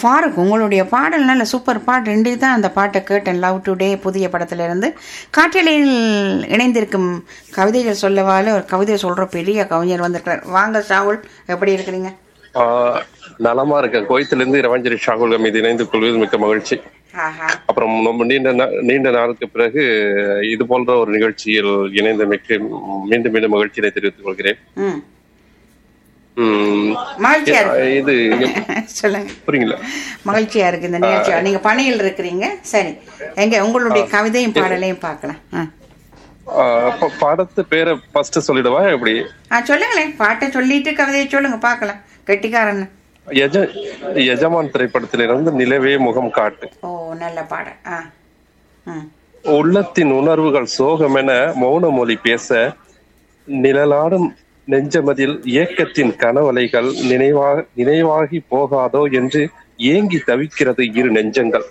ஃபாரூக் உங்களுடைய பாடல் நல்ல சூப்பர் பாட்டு ரெண்டு தான் அந்த பாட்டை கேட்டேன் லவ் டுடே புதிய படத்திலிருந்து காற்றலையில் இணைந்திருக்கும் கவிதைகள் சொல்லவால ஒரு கவிதை சொல்ற பெரிய கவிஞர் வந்திருக்கிறார் வாங்க சாகுல் எப்படி இருக்கிறீங்க ஆஹ் நலமா இருக்கேன் கோயத்திலிருந்து ரவஞ்சரி ஷாகுல் மீது இணைந்து கொள்வது மிக்க மகிழ்ச்சி ஆஹா அப்புறம் ரொம்ப நீண்ட நா- நீண்ட நாளுக்கு பிறகு இது போன்ற ஒரு நிகழ்ச்சியில் இணைந்த மிக்க மீண்டும் மீண்டும் மகிழ்ச்சியை தெரிவித்துக் கொள்கிறேன் ம் உம் மகிழ்ச்சியா இருக்கு இது சொல்லுங்க புரியுங்களா மகிழ்ச்சியா இருக்கு இந்த நிகழ்ச்சி நீங்க பணியில் இருக்கிறீங்க சரி எங்க உங்களுடைய கவிதையும் பாடலையும் பார்க்கலாம் ஆ. ஆஹ் ப- படத்து பேரை ஃபர்ஸ்ட் சொல்லிடவா எப்படி ஆ சொல்லுங்களேன் பாட்டை சொல்லிட்டு கவிதையை சொல்லுங்க பார்க்கலாம் கெட்டிக்காரன் எஜ எஜமான் திரைப்படத்திலிருந்து நிலவே முகம் காட்டு ஓ நல்ல பாடல் ஆ ம் உள்ளத்தின் உணர்வுகள் சோகமென மௌன மொழி பேச நிழலாடும் நெஞ்சமதில் ஏக்கத்தின் கனவலைகள் நினைவா நினைவாகி போகாதோ என்று ஏங்கி தவிக்கிறது இரு நெஞ்சங்கள்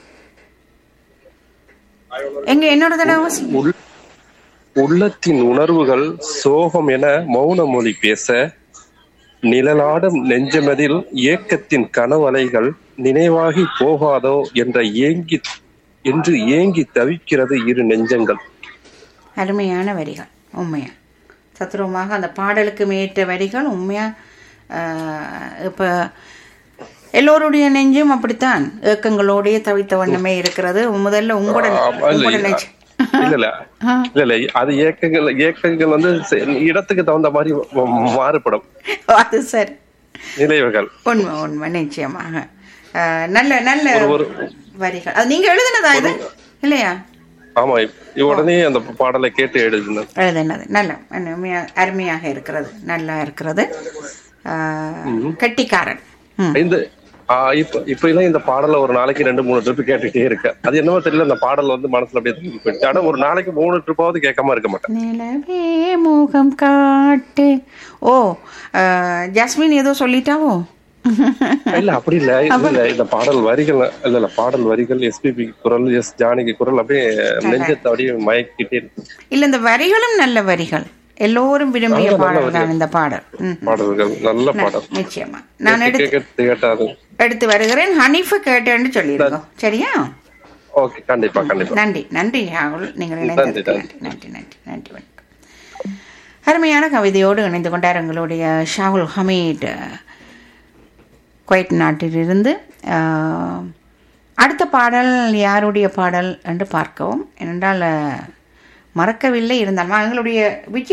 எங்க என்னோட தடவை வாசி. உள் உள்ளத்தின் உணர்வுகள் சோகம் என மௌன மொழி பேச நிழலாடும் நெஞ்சமதில் ஏக்கத்தின் கனவலைகள் நினைவாகி போகாதோ என்ற ஏங்கி என்று ஏங்கி தவிக்கிறது இரு நெஞ்சங்கள் அருமையான வரிகள் உண்மையா தத்துருவமாக அந்த பாடலுக்கு ஏற்ற வரிகள் உண்மையா ஆஹ், இப்ப எல்லோருடைய நெஞ்சும் அப்படித்தான் ஏக்கங்களோடயே தவித்த வண்ணமே இருக்கிறது முதல்ல உங்களோட ஆமா, இல்ல, உங்களோட நெஞ்சு இல்ல இல்ல இல்ல இல்ல அது ஏக்கங்கள் ஏக்கங்கள் வந்து செ- இடத்துக்கு தகுந்த மாதிரி ம- மாறுபடும் அது சரி நினைவுகள் உண்மை உண்மை நிச்சயமாக ஆஹ், நல்ல நல்ல ஒரு- ஒரு வரிகள் அது நீங்க எழுதுனதா இது இல்லையா ஆமா இப்~ உடனே அந்த பாடலை கேட்டு எழுதினேன் எழுதுனது நல்ல அருமையா அருமையாக இருக்கிறது நல்லா இருக்கிறது ஆஹ், கெட்டிக்காரன் ம் இந்த ஆ, இப்ப இப்ப எல்லாம் இந்த பாடலை ஒரு நாளைக்கு ரெண்டு மூணு ட்ரிப் கேட்டுட்டே இருக்கேன் அது என்னவோ தெரியல அந்த பாடல் வந்து மனசுல அப்படியே தங்கி போயிடுச்சு ஆனா ஒரு நாளைக்கு மூணு ட்ரிப்பாவது கேட்காம இருக்க மாட்டேன் நிலவே முகம் காட்டு ஓ அஹ், ஜாஸ்மின் ஏதோ சொல்லிட்டாவோ இல்ல அப்படி இல்ல இல்ல இல்ல இந்த பாடல் வரிகள் இல்ல இல்ல பாடல் வரிகள் எஸ்பிபி குரல் எஸ் ஜானகி குரல் அப்படியே நெஞ்சத்தை அப்படியே மயக்கிட்டே இருக்கு இல்ல இந்த வரிகளும் நல்ல வரிகள் எல்லோரும் விரும்பிய பாடல் தான் இந்த பாடல் ம், பாடல்கள் நல்ல பாடல் நிச்சயமா நான் எடுத்து கேட்டு கேட்டாது எடுத்து வருகிறேன் ஹனீஃப கேட்டேன்னு சொல்லிடுங்க சரியா ஓகே கண்டிப்பா கண்டிப்பா நன்றி நன்றி ராகுல் நீங்கள் இணைந்ததுக்கு நன்றி நன்றி நன்றி நன்றி வணக்கம் அருமையான கவிதையோடு இணைந்து கொண்டார் எங்களுடைய ஷாகுல் ஹமீட் குவைட் நாட்டிலிருந்து ஆஹ், அடுத்த பாடல் யாருடைய பாடல் என்று பார்க்கவும் ஏனென்றால் அஹ், மறக்கவில்லை இருந்தாலும் எங்களுடைய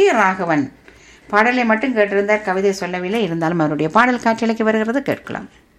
விஜயராகவன் பாடலை மட்டும் கேட்டிருந்தார் கவிதை சொல்லவில்லை இருந்தாலும் அவருடைய பாடல் காட்சியலைக்கு வருகிறது கேட்கலாம்